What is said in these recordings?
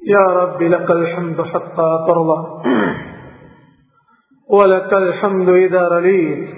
يا رب لك الحمد حتى ترضى ولك الحمد إذا رليت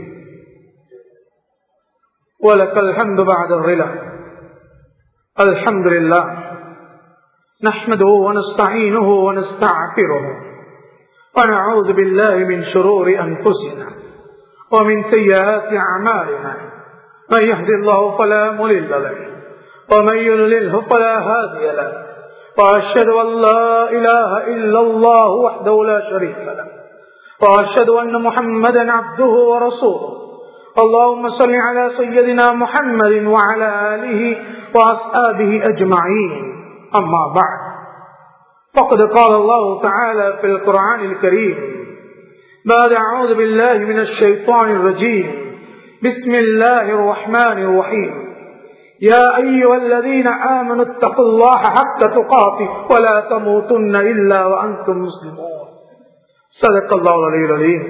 ولك الحمد بعد الرلا الحمد لله نحمده ونستعينه ونستعفره ونعوذ بالله من شرور أنفسنا ومن سيئات أعمالنا من يهدي الله فلا ملل له ومن يلله فلا هادي له وأشهد أن لا إله إلا الله وحده لا شريك له وأشهد أن محمدا عبده ورسوله اللهم صل على سيدنا محمد وعلى آله وأصحابه أجمعين أما بعد فقد قال الله تعالى في القرآن الكريم بعد أعوذ بالله من الشيطان الرجيم بسم الله الرحمن الرحيم يا أيها الذين آمنوا اتقوا الله حق تقاته ولا تموتن إلا وأنتم مسلمون صدق الله العلي العظيم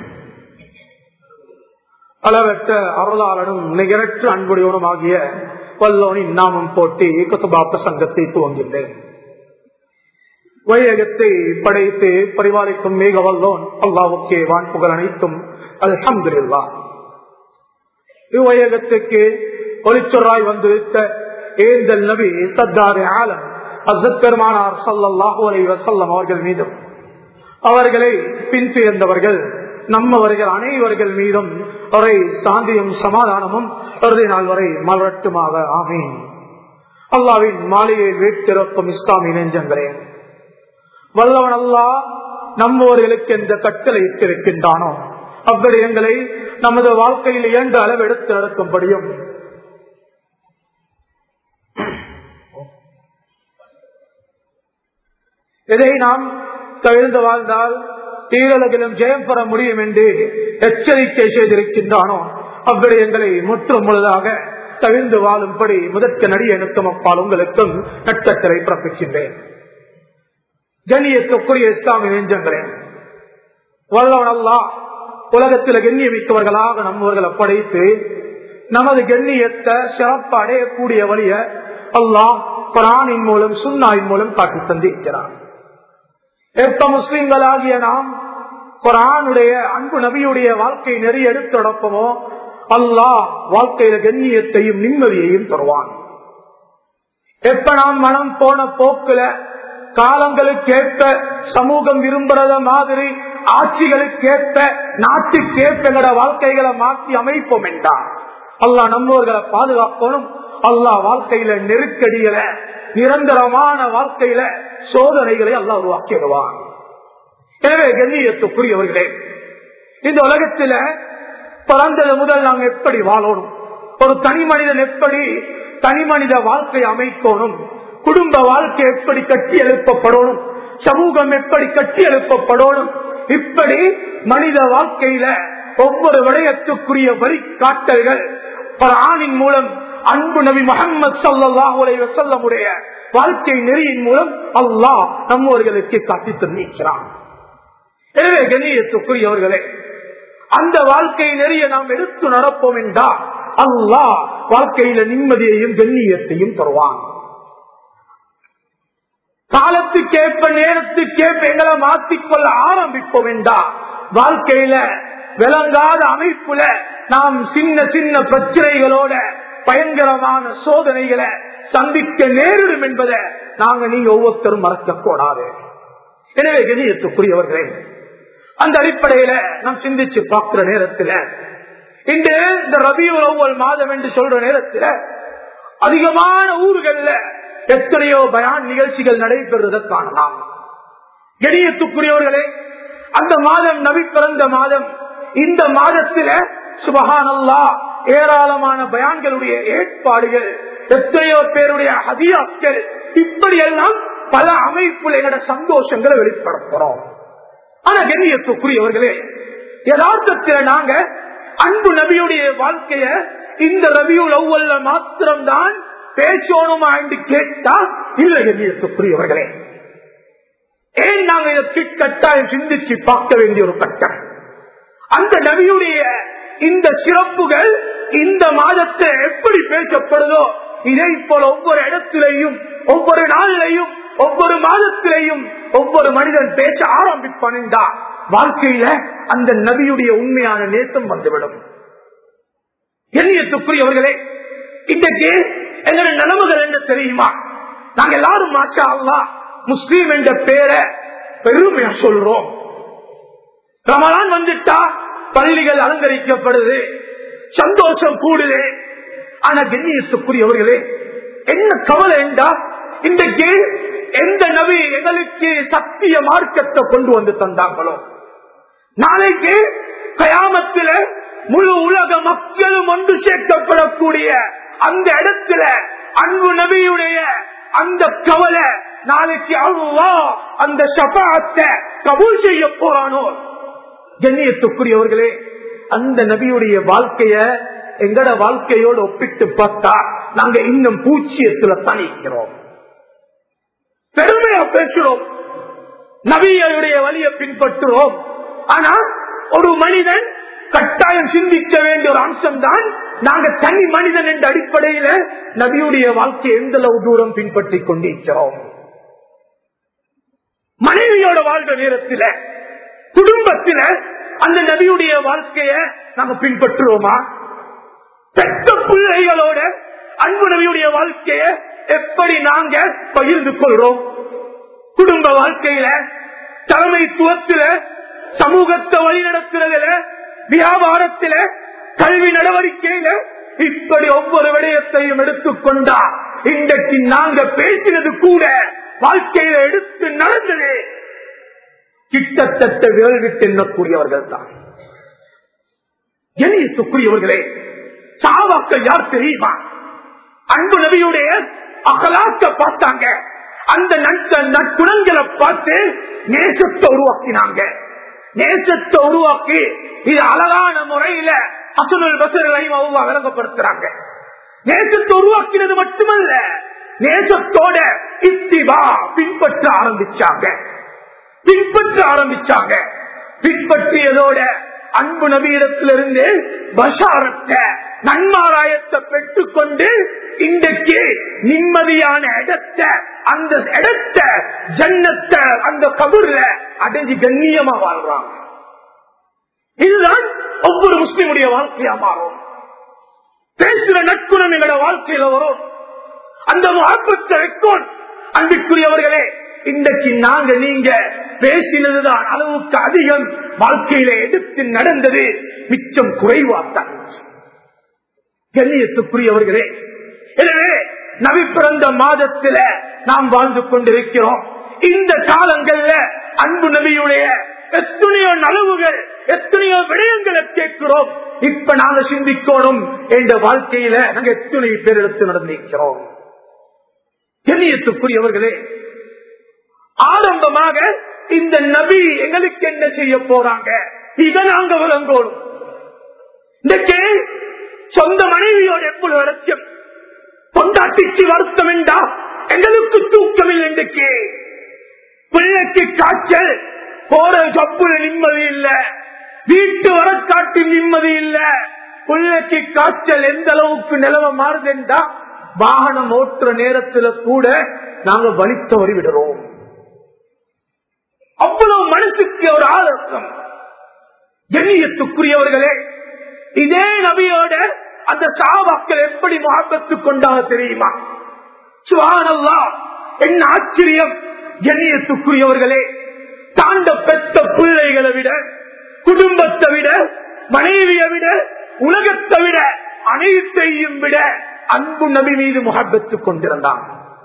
அளவற்ற அருளாளனும் நிகரற்ற அன்புடையவனும் ஆகிய வல்லோனின் நாமம் போட்டி குத்துபா பிரசங்கத்தை துவங்கின்றேன் வையகத்தை படைத்து பரிபாலிக்கும் மேக வல்லோன் அல்லாவுக்கே வான்புகள் அனைத்தும் அல்ஹம்துல்லா இவ்வையகத்துக்கு ஒளிச்சொராய் வந்துவிட்ட ஏந்தல் நபி சத்தாரி ஆலம் அசத் பெருமானார் சல்லாஹூ அலை வசல்லம் அவர்கள் மீதும் அவர்களை பின்துயர்ந்தவர்கள் நம்மவர்கள் அனைவர்கள் மீதும் அவரை சாந்தியும் சமாதானமும் இறுதி நாள் வரை மலரட்டுமாக ஆமீன் அல்லாவின் மாளிகையில் வீட்டிருக்கும் இஸ்லாமிய நெஞ்சங்களே வல்லவன் அல்லா நம்மவர்களுக்கு எந்த கட்டளை இட்டிருக்கின்றானோ அவ்விடயங்களை நமது வாழ்க்கையில் இயன்ற அளவு எடுத்து நடக்கும்படியும் இதை நாம் தவிர்த்து வாழ்ந்தால் ஈரலகிலும் ஜெயம் பெற முடியும் என்று எச்சரிக்கை செய்திருக்கின்றானோ அவ்விடயங்களை முற்றும் முழுதாக தவிர்ந்து வாழும்படி முதற்க நடிக எனக்கும் அப்பால் உங்களுக்கும் நட்சத்திரை பிறப்பிக்கின்றேன் கண்ணியத்துக்குரிய இஸ்லாமிய நெஞ்சங்களே வல்லவன் அல்லா உலகத்தில் கண்ணியமிக்கவர்களாக நம்மவர்களை படைத்து நமது கண்ணியத்தை சிறப்பு அடையக்கூடிய வழிய அல்லாஹ் குரானின் மூலம் சுன்னாயின் மூலம் காட்டி தந்திருக்கிறார் எப்ப முஸ்லிம்களாகிய நாம் குரானுடைய அன்பு நபியுடைய வாழ்க்கை நெறிய எடுத்து நடப்போமோ அல்லாஹ் வாழ்க்கையில கண்ணியத்தையும் நிம்மதியையும் தருவான் எப்ப நாம் மனம் போன போக்குல காலங்களுக்கேற்ப சமூகம் விரும்புறத மாதிரி ஆட்சிகளுக்கேற்ப நாட்டுக்கேற்ப எங்கட வாழ்க்கைகளை மாற்றி அமைப்போம் என்றார் அல்லா நம்மவர்களை பாதுகாக்கணும் அல்லா வாழ்க்கையில நெருக்கடிகளை நிரந்தரமான வாழ்க்கையில சோதனைகளை அல்லா உருவாக்கிடுவான் எனவே கண்ணியத்துக்குரியவர்களே இந்த உலகத்தில பிறந்தது முதல் நாங்க எப்படி வாழணும் ஒரு தனி மனிதன் எப்படி தனி மனித வாழ்க்கை அமைக்கணும் குடும்ப வாழ்க்கை எப்படி கட்டி எழுப்பப்படணும் சமூகம் எப்படி கட்டி எழுப்பப்படணும் இப்படி மனித வாழ்க்கையில ஒவ்வொரு விடயத்துக்குரிய வழிகாட்டல்கள் பல ஆணின் மூலம் அன்பு நபி முகமது சல்லாஹுடைய வசல்லமுடைய வாழ்க்கை நெறியின் மூலம் அல்லாஹ் நம்மவர்களுக்கு காட்டி தந்திருக்கிறான் எனவே கணியத்துக்குரியவர்களே அந்த வாழ்க்கை நெறிய நாம் எடுத்து நடப்போம் என்றால் அல்லாஹ் வாழ்க்கையில நிம்மதியையும் கண்ணியத்தையும் தருவான் காலத்துக்கேற்ப நேரத்துக்கேற்ப எங்களை மாற்றிக்கொள்ள ஆரம்பிப்போம் என்றா வாழ்க்கையில விளங்காத அமைப்புல நாம் சின்ன சின்ன பிரச்சனைகளோட பயங்கரமான சோதனைகளை சந்திக்க நேரிடும் என்பதை நாங்க நீங்க ஒவ்வொருத்தரும் மறக்க கூடாது எனவே கணியத்துக்குரியவர்களே அந்த அடிப்படையில நாம் சிந்திச்சு பார்க்கிற நேரத்தில் இன்று இந்த ரபியுல் ஒவ்வொரு மாதம் என்று சொல்ற நேரத்தில் அதிகமான ஊர்கள்ல எத்தனையோ பயான் நிகழ்ச்சிகள் நடைபெறுவதை காணலாம் கணியத்துக்குரியவர்களே அந்த மாதம் நபி பிறந்த மாதம் இந்த மாதத்தில சுபகானல்லா ஏராளமான பயான்களுடைய ஏற்பாடுகள் எத்தனையோ பேருடைய அதிகாக்கள் இப்படி எல்லாம் பல அமைப்புல எங்களோட சந்தோஷங்களை வெளிப்படுத்துறோம் ஆனா கண்ணியத்துக்குரியவர்களே யதார்த்தத்தில நாங்க அன்பு நபியுடைய வாழ்க்கைய இந்த ரபியுல் ஒவ்வொரு மாத்திரம்தான் பேசணுமா என்று கேட்டா இல்லை கண்ணியத்துக்குரியவர்களே ஏன் நாங்க இதை கட்டாயம் சிந்திச்சு பார்க்க வேண்டிய ஒரு கட்டம் அந்த நபியுடைய இந்த சிறப்புகள் இந்த மாதத்தை எப்படி பேசப்படுதோ இதே போல ஒவ்வொரு இடத்திலையும் ஒவ்வொரு நாளிலையும் ஒவ்வொரு மாதத்திலேயும் ஒவ்வொரு மனிதன் பேச ஆரம்பிப்பானுண்டா வாழ்க்கையில அந்த நபியுடைய உண்மையான நேசம் வந்துவிடும் எண்ணியத்துக்குரியவர்களே இன்றைக்கு எங்களுடைய நிலவுகள் என்ன தெரியுமா நாங்க எல்லாரும் மாஷா அல்லா முஸ்லீம் என்ற பேரை பெருமையா சொல்றோம் ரமலான் வந்துட்டா பள்ளிகள் அலங்கரிக்கப்படுது சந்தோஷம் கூடுது ஆனா கண்ணியத்துக்குரியவர்களே என்ன கவலை என்றா இன்றைக்கு எந்த நபி எங்களுக்கு சத்திய மார்க்கத்தை கொண்டு வந்து தந்தாங்களோ நாளைக்கு கயாமத்தில முழு உலக மக்களும் ஒன்று சேர்க்கப்படக்கூடிய அந்த இடத்துல அன்பு நபியுடைய அந்த கவலை நாளைக்கு அவ்வா அந்த சபாத்தை கபூல் செய்ய போறானோ கண்ணியத்துக்குரியவர்களே அந்த நபியுடைய வாழ்க்கைய எங்கட வாழ்க்கையோடு ஒப்பிட்டு பார்த்தா நாங்க இன்னும் பூச்சியத்துல தனிக்கிறோம் பெருமையா பேசுறோம் நபியுடைய வழியை பின்பற்றுறோம் ஆனா ஒரு மனிதன் கட்டாயம் சிந்திக்க வேண்டிய ஒரு அம்சம் தான் நாங்க தனி மனிதன் என்ற அடிப்படையில நபியுடைய வாழ்க்கையை எந்த அளவு தூரம் பின்பற்றி கொண்டிருக்கிறோம் மனைவியோட வாழ்ற நேரத்தில் குடும்பத்தில அந்த நபியுடைய வாழ்க்கைய நாங்க பின்பற்றுவோமா பெற்ற பிள்ளைகளோட அன்பு நபியுடைய வாழ்க்கைய எப்படி நாங்க பகிர்ந்து கொள்றோம் குடும்ப வாழ்க்கையில தலைமைத்துவத்தில சமூகத்தை வழிநடத்துறதுல வியாபாரத்தில கல்வி நடவடிக்கையில இப்படி ஒவ்வொரு விடயத்தையும் எடுத்துக்கொண்டா இன்றைக்கு நாங்க பேசினது கூட வாழ்க்கையில எடுத்து நடந்தது கிட்டத்தட்ட விரல் விட்டு எண்ணக்கூடியவர்கள் தான் எண்ணியத்துக்குரியவர்களே சாவாக்கள் யார் தெரியுமா அன்பு நபியுடைய அகலாக்க பார்த்தாங்க அந்த நற்குணங்களை பார்த்து நேசத்தை உருவாக்கினாங்க நேசத்தை உருவாக்கி இது அழகான முறையில அசுனல் பசர்களை விளங்கப்படுத்துறாங்க நேசத்தை உருவாக்கினது மட்டுமல்ல நேசத்தோட இத்திவா பின்பற்ற ஆரம்பிச்சாங்க பின்பற்ற ஆரம்பிச்சாங்க பின்பற்றியதோட அன்பு நபியிடத்திலிருந்து பஷாரத்தை நன்மாராயத்தை பெற்றுக்கொண்டு இன்றைக்கு நிம்மதியான இடத்தை அந்த இடத்தை ஜன்னத்தை அந்த கபூர்ல அடைஞ்சு கண்ணியமா வாழ்றாங்க இதுதான் ஒவ்வொரு முஸ்லிமுடைய வாழ்க்கையா மாறும் பேசுற நட்புணம் எங்களோட வாழ்க்கையில வரும் அந்த ஆபத்தை ரெக்கார்ட் அன்பிற்குரியவர்களே இன்றைக்கு நாங்க நீங்க பேசினதுதான் அளவுக்கு அதிகம் வாழ்க்கையில எடுத்து நடந்தது மிச்சம் குறைவாத்தான் கண்ணியத்துக்குரியவர்களே எனவே நவி பிறந்த மாதத்தில நாம் வாழ்ந்து கொண்டிருக்கிறோம் இந்த காலங்கள்ல அன்பு நபியுடைய எத்தனையோ நலவுகள் எத்தனையோ விடயங்களை கேட்கிறோம் இப்ப நாங்க சிந்திக்கணும் என்ற வாழ்க்கையில நாங்க எத்தனை பேர் எடுத்து நடந்திருக்கிறோம் கண்ணியத்துக்குரியவர்களே ஆரம்பமாக இந்த நபி எங்களுக்கு என்ன செய்ய போறாங்க இதை நாங்க விளங்கணும் இன்றைக்கு சொந்த மனைவியோட எவ்வளவு லட்சியம் கொண்டாட்டிக்கு வருத்தம் என்றா எங்களுக்கு தூக்கமில்லை இன்றைக்கு பிள்ளைக்கு காய்ச்சல் போற ஜப்புல நிம்மதி இல்ல வீட்டு வரக்காட்டு நிம்மதி இல்ல பிள்ளைக்கு காய்ச்சல் எந்த அளவுக்கு நிலவ மாறுதுன்றா வாகனம் ஓட்டுற நேரத்துல கூட நாங்க வலித்தவறி விடுறோம் அவ்வளவு மனசுக்கு ஒரு ஆலோசனம் கண்ணியத்துக்குரியவர்களே இதே நபியோட அந்த சாவாக்கள் எப்படி மாபத்து கொண்டாக தெரியுமா சுவானல்லா என்ன ஆச்சரியம் கண்ணியத்துக்குரியவர்களே தாண்ட பெற்ற பிள்ளைகளை விட குடும்பத்தை விட மனைவியை விட உலகத்தை விட அனைத்தையும் விட அன்பு நபி மீது முகப்பத்து கொண்டிருந்தான்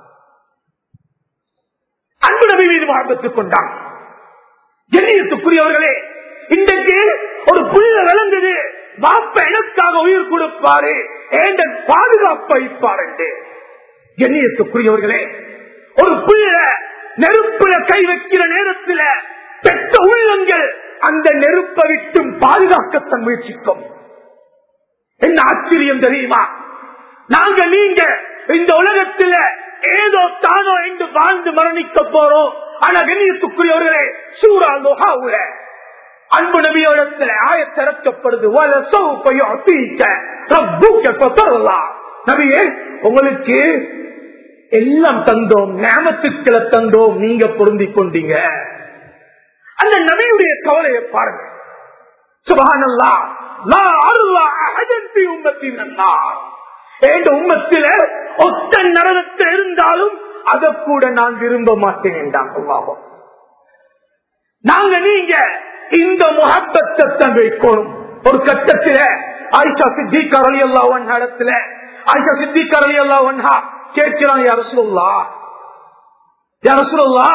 அன்பு நபி மீது முகப்பத்து கொண்டான் கண்ணியத்துக்குரியவர்களே இன்றைக்கு ஒரு புள்ள விளங்குது பாப்ப எனக்காக உயிர் கொடுப்பாரு ஏண்ட பாதுகாப்பை பாருண்டு கண்ணியத்துக்குரியவர்களே ஒரு புள்ள நெருப்புல கை வைக்கிற நேரத்தில் பெற்ற உள்ளங்கள் அந்த நெருப்பை விட்டும் பாதுகாக்கத்தான் முயற்சிக்கும் என்ன ஆச்சரியம் தெரியுமா நாங்க நீங்க இந்த உலகத்துல ஏதோ தானோ என்று வாழ்ந்து மரணிக்க போறோம் ஆனா கண்ணியத்துக்குரியவர்களே சூரா லோகாவுல அன்பு நபியோடத்துல ஆயத்திறக்கப்படுது நபியே உங்களுக்கு எல்லாம் தந்தோம் ஞாபகத்துக்களை தந்தோம் நீங்க பொருந்திக் கொண்டீங்க அந்த நபியுடைய கவலையை பாருங்க சுபஹானல்லா லா அருளா அஹதன் ஃபீ உம்மத்தின் அன்னார் என்ற உம்மத்தில ஒத்த நரகத்தில் இருந்தாலும் அதை கூட நான் விரும்ப மாட்டேன் என்றான் அல்லாஹ் நாங்க நீங்க இந்த முகப்பத்தை வைக்கணும் ஒரு கட்டத்தில ஆயிஷா சித்திகா அலி அல்லா இடத்துல ஆயிஷா சித்திகா அலி அல்லா கேட்கிறான் யார சொல்லா யார சொல்லா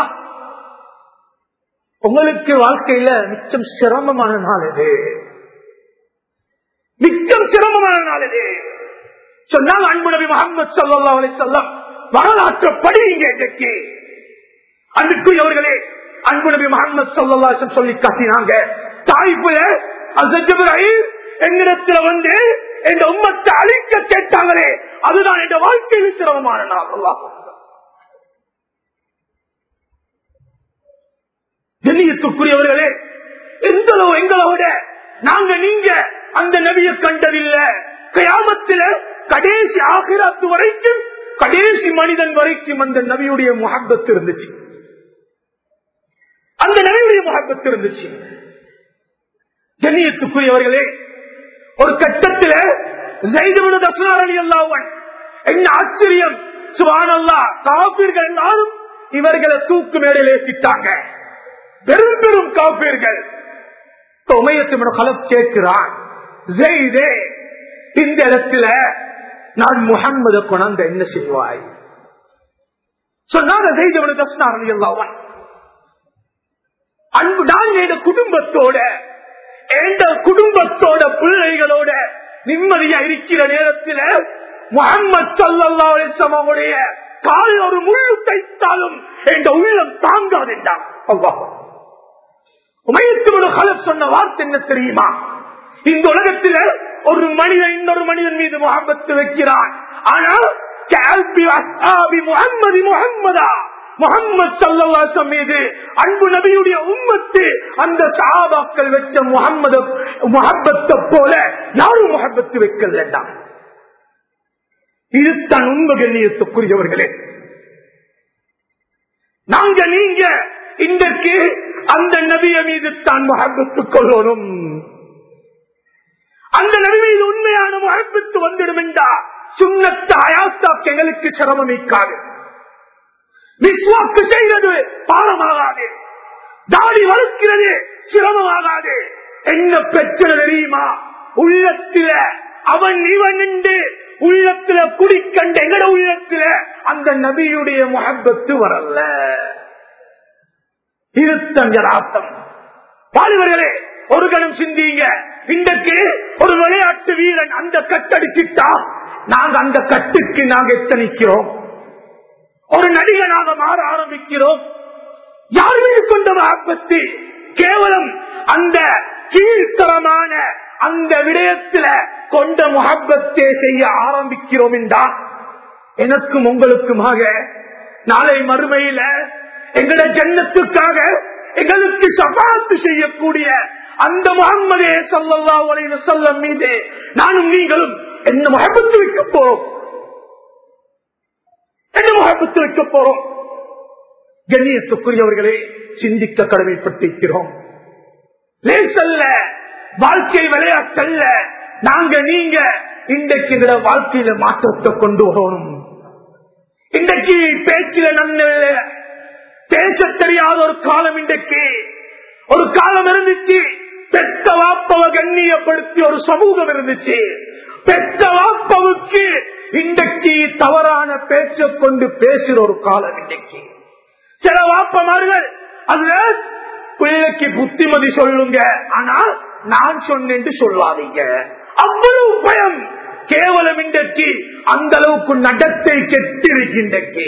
உங்களுக்கு வாழ்க்கையில மிச்சம் சிரமமான நாள் இது மிச்சம் சிரமமான நாள் இது சொன்னாங்க அன்பு நபி முகமது சல்லா அலி சொல்லம் வரலாற்று படிங்க இன்றைக்கு அன்புக்குரியவர்களே அன்பு நபி முகமது சல்லாசம் சொல்லி காட்டினாங்க தாய்ப்புல என்னிடத்துல வந்து என் உம்மத்தை அழிக்க கேட்டாங்களே அதுதான் என் வாழ்க்கையில் சிரமமான நாள் அல்லாஹ் கண்ணியத்துக்குரியவர்களே எங்களோ எங்களோட நாங்க நீங்க அந்த நபியை கண்டதில்லை கயாமத்தில கடைசி ஆகிராத்து வரைக்கும் கடைசி மனிதன் வரைக்கும் அந்த நபியுடைய முகப்பத்து இருந்துச்சு அந்த நபியுடைய முகப்பத்து இருந்துச்சு கண்ணியத்துக்குரியவர்களே ஒரு கட்டத்தில் என்ன ஆச்சரியம் சுபானல்லா காப்பீர்கள் எல்லாரும் இவர்களை தூக்கு மேடையில் ஏற்றிட்டாங்க பெரும் பெரும் காப்பீர்கள் உமையத்தின் கலப் கேட்கிறான் ஜெய்தே இந்த இடத்துல நான் முகம்மது கொண்டாந்து என்ன செய்வாய் சொன்னாங்க ஜெய்தவனு தஸ்னாரன் எல்லாவன் அன்பு நான் என் குடும்பத்தோட எந்த குடும்பத்தோட பிள்ளைகளோட நிம்மதியா இருக்கிற நேரத்தில் முகம்மது சல்லாவுடைய கால் ஒரு முள்ளு தைத்தாலும் என்ற உள்ளம் தாங்காது என்றான் சொன்ன வார்த்தை என்ன தெரியுமா இந்த உலகத்தில் ஒரு மனிதன் இன்னொரு மனிதன் மீது முகப்பத்து வைக்கிறான் ஆனால் முகம்மது முகம்மதா முகம்மது சல்லாசம் மீது அன்பு நபியுடைய உம்மத்து அந்த சாபாக்கள் வச்ச முகம்மது முகப்பத்தை போல யாரும் முகப்பத்து வைக்கலடா இதுதான் உண்மை கண்ணியத்துக்குரியவர்களே நாங்க நீங்க இன்றைக்கு அந்த நபிய மீது தான் முகப்பத்துக் கொள்ளணும் அந்த நபி மீது உண்மையான முகப்பத்து வந்துடும் என்றா சுண்ணத்த அயாஸ்தாக்கு எங்களுக்கு சிரமம் நீக்காது விஸ்வாக்கு செய்வது பாரமாகாது தாடி வளர்க்கிறது சிரமமாகாது என்ன பிரச்சனை தெரியுமா உள்ளத்தில அவன் இவன் என்று உள்ளத்துல குடிக்கண்ட எங்கட உள்ளத்துல அந்த நபியுடைய முகப்பத்து வரல இருத்தஞ்சராத்தம் பாலிவர்களே ஒரு கணம் சிந்திங்க இன்றைக்கு ஒரு விளையாட்டு வீரன் அந்த கட்டடிச்சிட்டா நாங்க அந்த கட்டுக்கு நாங்க எத்தனிக்கிறோம் ஒரு நடிகனாக மாற ஆரம்பிக்கிறோம் யார் மீது கொண்ட ஆபத்து கேவலம் அந்த கீழ்த்தரமான அந்த விடயத்துல கொண்ட முகப்பத்தே செய்ய ஆரம்பிக்கிறோம் என்றா எனக்கும் உங்களுக்குமாக நாளை மறுமையில எங்களோட ஜன்னத்துக்காக எங்களுக்கு சபாத்து செய்யக்கூடிய அந்த முகம்மதே சல்லா உலக சொல்லம் மீது நானும் நீங்களும் என்ன முகப்பத்து வைக்க போறோம் என்ன முகப்பத்து வைக்க போறோம் கண்ணியத்துக்குரியவர்களே சிந்திக்க கடமைப்பட்டிருக்கிறோம் லேசல்ல வாழ்க்கை விளையாட்டல்ல நாங்க நீங்க இன்றைக்கு எங்களோட வாழ்க்கையில மாற்றத்தை கொண்டு வரணும் இன்றைக்கு பேச்சில நன்மை பேச தெரியாத ஒரு காலம் இன்றைக்கு ஒரு காலம் இருந்துச்சு பெத்த வாப்பவ கண்ணியப்படுத்தி ஒரு சமூகம் இருந்துச்சு பெத்த வாப்பவுக்கு இன்றைக்கு தவறான பேச்ச கொண்டு பேசுற ஒரு காலம் இன்றைக்கு சில வாப்பமார்கள் அதுல பிள்ளைக்கு புத்திமதி சொல்லுங்க ஆனால் நான் சொன்னேன் சொல்லாதீங்க அவ்வளவு பயம் கேவலம் இன்றைக்கு அந்த அளவுக்கு நடத்தை கெட்டிருக்கின்றைக்கு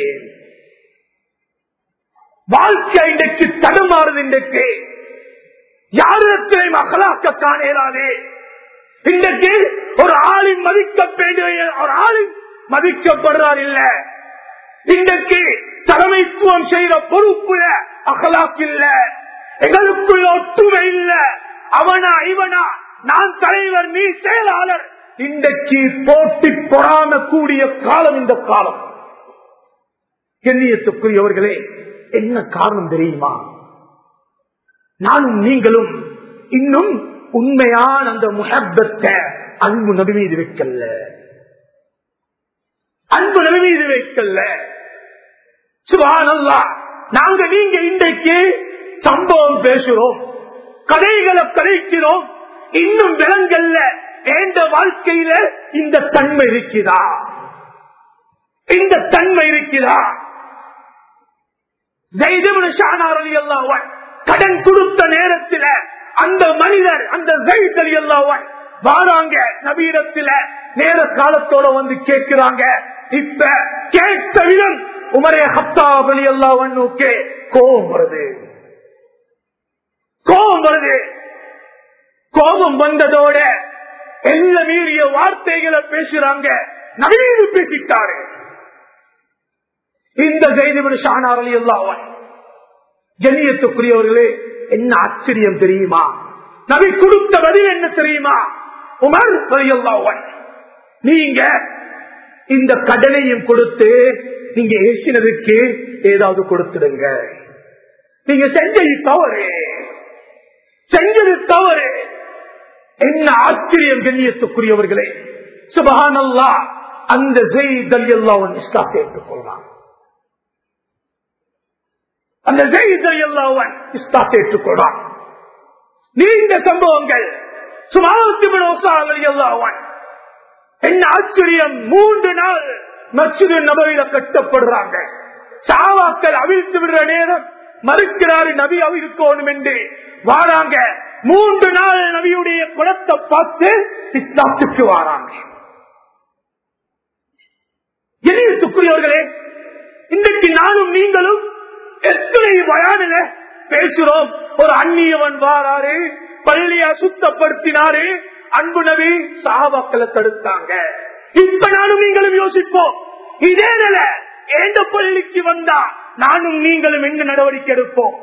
வாழ்க்கை இன்றைக்கு தடுமாறுது இன்றைக்கு யாரிடத்திலையும் அகலாக்க காணேறாதே இன்றைக்கு ஒரு ஆளின் மதிக்க வேண்டிய ஒரு ஆளின் மதிக்கப்படுறார் இல்ல இன்றைக்கு தலைமைத்துவம் செய்த பொறுப்புல அகலாக்கில்ல எங்களுக்குள்ள ஒற்றுமை இல்ல அவனா இவனா நான் தலைவர் நீ செயலாளர் இன்றைக்கு போட்டி பொறாம கூடிய காலம் இந்த காலம் கண்ணியத்துக்குரியவர்களே என்ன காரணம் தெரியுமா நானும் நீங்களும் இன்னும் உண்மையான அந்த முகப்பத்தை அன்பு நபி மீது வைக்கல அன்பு நபி மீது வைக்கல சுபானல்லா நாங்க நீங்க இன்றைக்கு சம்பவம் பேசுறோம் கதைகளை கதைக்கிறோம் இன்னும் விலங்கல்ல எந்த வாழ்க்கையில இந்த தன்மை இருக்குதா இந்த தன்மை இருக்குதா கடன் கொடுத்த நேரத்தில் அந்த மனிதர் அந்த ஜெயித்தலி எல்லாவன் வாராங்க நவீனத்தில நேர காலத்தோட வந்து கேட்கிறாங்க இப்ப கேட்ட விதம் உமரே ஹப்தாபலி எல்லாவன்னுக்கே கோபம் வருது கோபம் வருது கோபம் வந்ததோட எல்ல மீறிய வார்த்தைகளை பேசுறாங்க நவீன பேசிட்டாரு இந்த செய்தி ஷானார் அலி அல்லாவன் ஜனியத்துக்குரியவர்களே என்ன ஆச்சரியம் தெரியுமா நபி கொடுத்த பதில் என்ன தெரியுமா உமர் அலி அல்லாவன் நீங்க இந்த கடனையும் கொடுத்து நீங்க ஏசினதுக்கு ஏதாவது கொடுத்துடுங்க நீங்க செஞ்சது தவறு செஞ்சது தவறு என்ன ஆச்சரியம் கண்ணியத்துக்குரியவர்களே சுபஹானல்லா அந்த ஜெய்தல் எல்லாம் இஸ்லாத்தை ஏற்றுக்கொள்வான் அந்த ஜெய்தல் எல்லாம் இஸ்லாத்தை ஏற்றுக்கொள்வான் நீண்ட சம்பவங்கள் சுமாரத்தி எல்லாம் என்ன ஆச்சரியம் மூன்று நாள் மற்றொரு நபரில கட்டப்படுறாங்க சாவாக்கள் அவிழ்த்து விடுற நேரம் மறுக்கிறாரு நபி அவிழ்க்கணும் என்று வாராங்க மூன்று நாள் நபியுடைய குணத்தை பார்த்து இஸ்லாத்துக்கு வாராங்க இணையத்துக்குரியவர்களே இன்றைக்கு நானும் நீங்களும் எத்தனை பயானில பேசுறோம் ஒரு அந்நியவன் வாராரு பள்ளியா சுத்தப்படுத்தினாரு அன்பு நபி சாபாக்களை தடுத்தாங்க இப்ப நானும் நீங்களும் யோசிப்போம் இதே நில எந்த பள்ளிக்கு வந்தா நானும் நீங்களும் எங்க நடவடிக்கை எடுப்போம்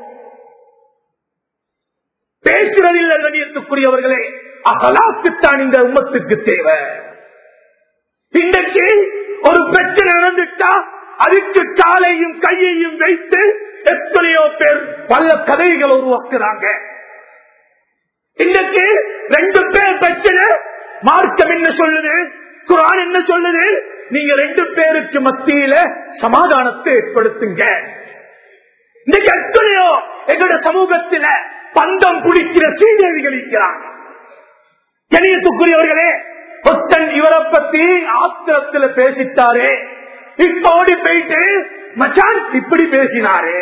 பேசுறதில் கணியத்துக்குரியவர்களே அகலாக்குத்தான் இந்த உம்மத்துக்கு தேவை இன்றைக்கு ஒரு பிரச்சனை நடந்துட்டா அதுக்கு காலையும் கையையும் வைத்து எத்தனையோ பேர் பல கதைகளை உருவாக்குறாங்க இன்னைக்கு ரெண்டு பேர் பிரச்சனை மார்க்கம் என்ன சொல்லுது குரான் என்ன சொல்லுது நீங்க ரெண்டு பேருக்கு மத்தியில சமாதானத்தை ஏற்படுத்துங்க இன்னைக்கு எத்தனையோ எங்களோட சமூகத்தில பந்தம் குடிக்கிற சீதேவிகள் இருக்கிறாங்க கணியத்துக்குரியவர்களே ஒத்தன் இவரை பத்தி ஆத்திரத்துல பேசிட்டாரே இப்ப ஓடி போயிட்டு மச்சான் இப்படி பேசினாரே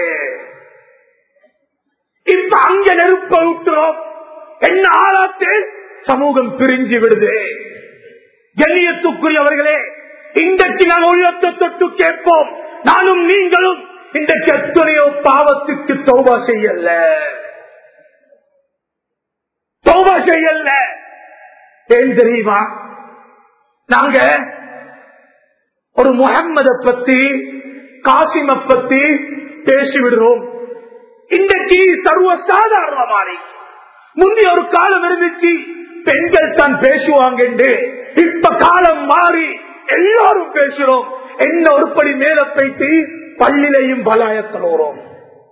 இப்ப அங்க நெருப்ப விட்டுறோம் என்ன ஆளாத்து சமூகம் பிரிஞ்சு விடுது கண்ணியத்துக்குரியவர்களே இன்றைக்கு நான் உள்ளத்தை தொட்டு கேட்போம் நானும் நீங்களும் இன்றைக்கு எத்தனையோ பாவத்துக்கு தௌபா செய்யல தௌபா செய்யல ஏன் தெரியுமா நாங்க ஒரு முகம்மத பத்தி காசிம பத்தி பேசி விடுறோம் இன்றைக்கு சர்வ சாதாரணமான முந்தைய ஒரு காலம் இருந்துச்சு பெண்கள் தான் பேசுவாங்க என்று இப்ப காலம் மாறி எல்லாரும் பேசுறோம் என்ன ஒருபடி மேல போயிட்டு பள்ளிலையும் பலாயத்தலோறோம்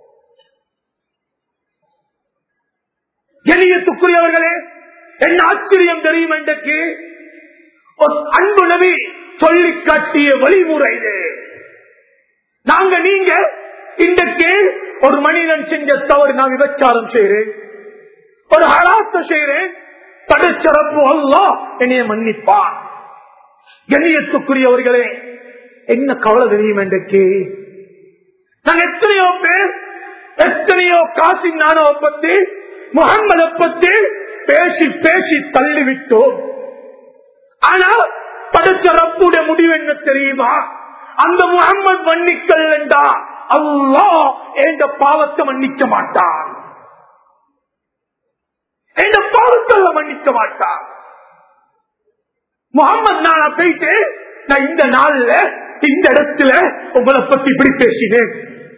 எளியத்துக்குரியவர்களே என்ன ஆச்சரியம் தெரியும் இன்றைக்கு ஒரு அன்பு நபி சொல்லி காட்டிய வழிமுறை இது நாங்க நீங்க இன்றைக்கு ஒரு மனிதன் செஞ்ச தவறு நான் விபச்சாரம் செய்யறேன் ஒரு ஹலாத்த செய்யறேன் தடுச்சரப்பு அல்ல என்னைய மன்னிப்பான் கண்ணியத்துக்குரியவர்களே என்ன கவலை தெரியும் இன்றைக்கு நான் எத்தனையோ பேர் எத்தனையோ காசி நானோ பத்தி முகம்மத பத்தி பேசி பேசி தள்ளிவிட்டோம் ஆனா படைச்ச ரப்புடைய முடிவு என்ன தெரியுமா அந்த முகம்மது மன்னிக்கல் என்றா அல்லா எந்த பாவத்தை மன்னிக்க மாட்டான் எந்த பாவத்தை மன்னிக்க மாட்டான் முகம்மது நானா போயிட்டு நான் இந்த நாள்ல இந்த இடத்துல உங்களை பத்தி இப்படி பேசினேன்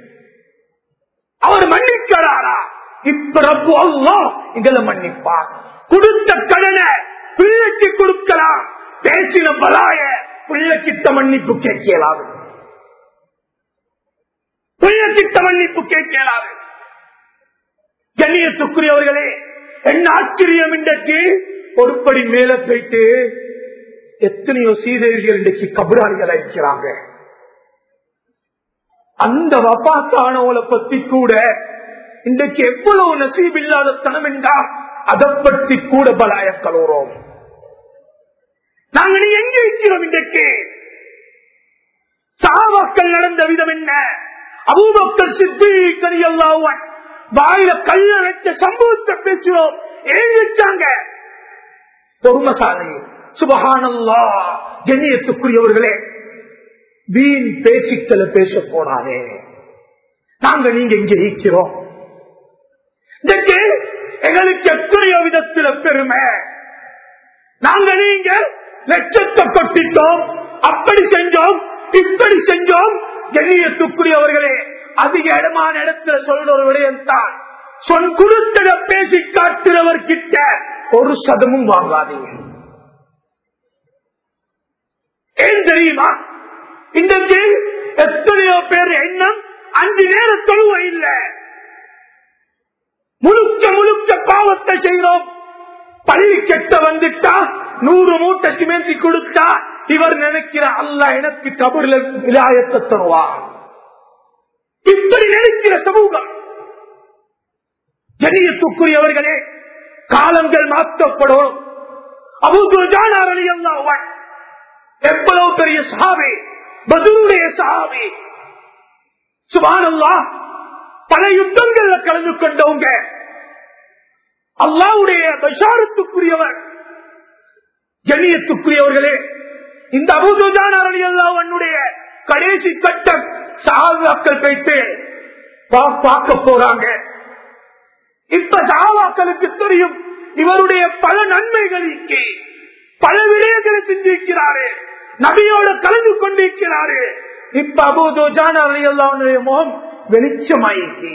அவர் மன்னிக்கிறாரா இப்ப ரப்பு அல்லா எங்களை மன்னிப்பார் கொடுத்த கடனை பிள்ளைக்கு கொடுக்கலாம் பேசின பலாய பிள்ளைக்கிட்ட மன்னிப்பு கேட்கலாம் புயத்திட்ட மன்னிப்பு கேட்கிறாரு கண்ணியத்துக்குரியவர்களே என்ன ஆச்சரியம் இன்றைக்கு ஒருபடி மேல போயிட்டு எத்தனையோ சீதேவிகள் இன்றைக்கு கபராளிகள் அழைக்கிறாங்க அந்த வபாத்தானவளை பத்தி கூட இன்றைக்கு எவ்வளவு நசீப் இல்லாத தனம் என்றா அதை பற்றி கூட பலாய கலோறோம் நாங்கள் எங்க இருக்கிறோம் இன்றைக்கு சாவாக்கள் நடந்த விதம் என்ன அபூபக்கர் சித்தி அல்லாஹ் வாயில கல்ல வச்ச சம்பவத்தை பேசுறோம் ஏன் வச்சாங்க பொறுமசாலை சுபகானல்லா கண்ணியத்துக்குரியவர்களே வீண் பேச்சுக்களை பேச போனாரே நாங்க நீங்க இங்க ஈக்கிறோம் இதற்கு எங்களுக்கு எத்தனையோ விதத்தில பெருமை நாங்க நீங்க லட்சத்தை கொட்டிட்டோம் அப்படி செஞ்சோம் இப்படி செஞ்சோம் கண்ணியத்துக்குரியவர்களே அதிக இடமான இடத்துல சொல்ற ஒரு விடயம் தான் சொல் குருத்திட பேசி காட்டுறவர் கிட்ட ஒரு சதமும் வாங்காதீங்க ஏன் தெரியுமா இன்றைக்கு எத்தனையோ பேர் எண்ணம் அஞ்சு நேர தொழுவ இல்ல முழுக்க முழுக்க பாவத்தை செய்கிறோம் பள்ளி கெட்ட வந்துட்டா நூறு மூட்டை சிமெந்தி கொடுத்தா இவர் நினைக்கிற அல்ல எனக்கு கபர்ல விலாயத்தை தருவார் இப்படி நினைக்கிற சமூகம் ஜனியத்துக்குரியவர்களே காலங்கள் மாற்றப்படும் அபுதுஜானாரணி அல்லாவன் எவ்வளவு பெரிய சாவி பதுருடைய சாவி சுபானல்லா பல யுத்தங்கள்ல கலந்து கொண்டவங்க அல்லாவுடைய பஷாரத்துக்குரியவர் ஜனியத்துக்குரியவர்களே இந்த அபுதுஜானாரணி அல்லாவனுடைய கடைசி கட்ட சாவாக்கள் போயிட்டு பார்க்க போறாங்க இப்ப சாவாக்களுக்கு தெரியும் இவருடைய பல நன்மைகளுக்கு பல விடயங்களை சிந்திக்கிறாரு நபியோட கலந்து கொண்டிருக்கிறாரு இப்ப அபூதோ ஜானுடைய முகம் வெளிச்சமாயிருக்கு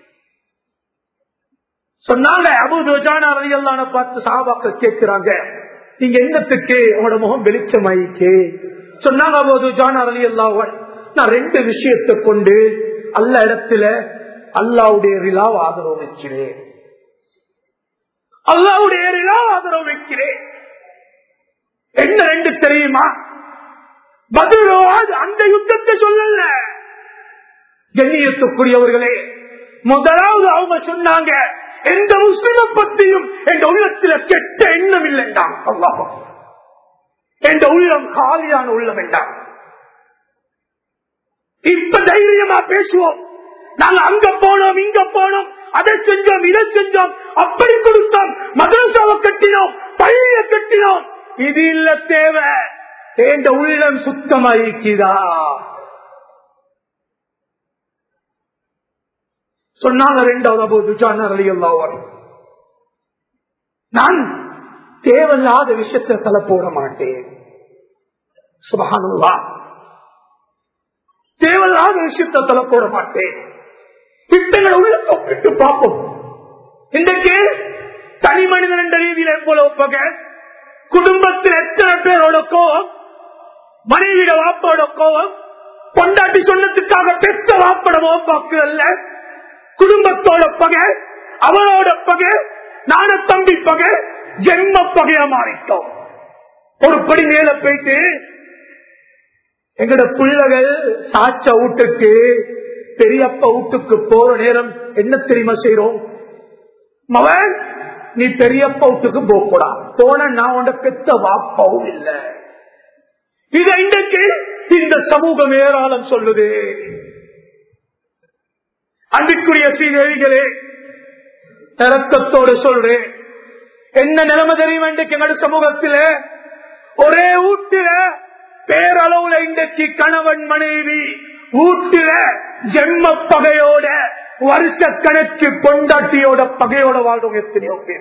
சொன்னாங்க அபூதோ ஜான பார்த்து சாபாக்கள் கேட்கிறாங்க நீங்க என்னத்துக்கு உங்களோட முகம் வெளிச்சமாயிருக்கு சொன்னாங்க அபூதோ ஜான அலி அல்லாவன் நான் ரெண்டு விஷயத்தை கொண்டு அல்ல இடத்துல அல்லாவுடைய ரிலாவ் ஆதரவு வைக்கிறேன் அல்லாவுடைய ரிலாவ் ஆதரவு வைக்கிறேன் என்ன ரெண்டு தெரியுமா பதிலோ அந்த யுத்தத்தை சொல்லல கண்ணியத்துக்குரியவர்களே முதலாவது அவங்க சொன்னாங்க எந்த முஸ்லிம பத்தியும் என் உள்ளத்துல கெட்ட எண்ணம் இல்லைண்டாம் அல்லாஹ் என் உள்ளம் காலியான உள்ளம் வேண்டாம் இப்ப தைரியமா பேசுவோம் நாங்க அங்க போனோம் இங்க போனோம் அதை செஞ்சோம் இதை செஞ்சோம் அப்படி கொடுத்தோம் மதரசாவை கட்டினோம் பள்ளிய கட்டினோம் இது இல்ல தேவை என்ற உள்ளம் சுத்தமாயிருக்கிறதா சொன்னாங்க ரெண்டாவது அபோது அலியல்லாவர் நான் தேவையில்லாத விஷயத்தை தலை போட மாட்டேன் சுபகானுல்லா தேவையில்லாத விஷயத்தை தலை போட மாட்டேன் திட்டங்களை உள்ள தொப்பிட்டு பார்ப்போம் இன்றைக்கு தனி மனிதன் என்ற ரீதியில் எவ்வளவு பகை குடும்பத்தில் எத்தனை பேரோட கோவம் மனைவியோட வாப்போட கோவம் கொண்டாட்டி சொன்னதுக்காக பெற்ற வாப்பட வாப்பாக்கு அல்ல குடும்பத்தோட பகை அவளோட பகை நான தம்பி பகை ஜென்ம பகையா மாறிட்டோம் ஒரு படி மேல போயிட்டு எங்கட பிள்ளைகள் சாச்ச வீட்டுக்கு பெரியப்ப வீட்டுக்கு போற நேரம் என்ன தெரியுமா செய்யறோம் மவன் நீ பெரியப்ப வீட்டுக்கு போகக்கூடா போன நான் உண்ட பெத்த வாப்பாவும் இல்ல இதை இன்றைக்கு இந்த சமூகம் ஏராளம் சொல்லுது அன்பிற்குரிய ஸ்ரீதேவிகளே இறக்கத்தோடு சொல்றேன் என்ன நிலைமை தெரியும் இன்றைக்கு எங்க சமூகத்தில ஒரே வீட்டில பேரளவுல இன்றைக்கு கணவன் மனைவி வீட்டில ஜென்ம பகையோட வருஷ கணக்கு பொண்டாட்டியோட பகையோட வாழ்றவங்க எத்தனையோ பேர்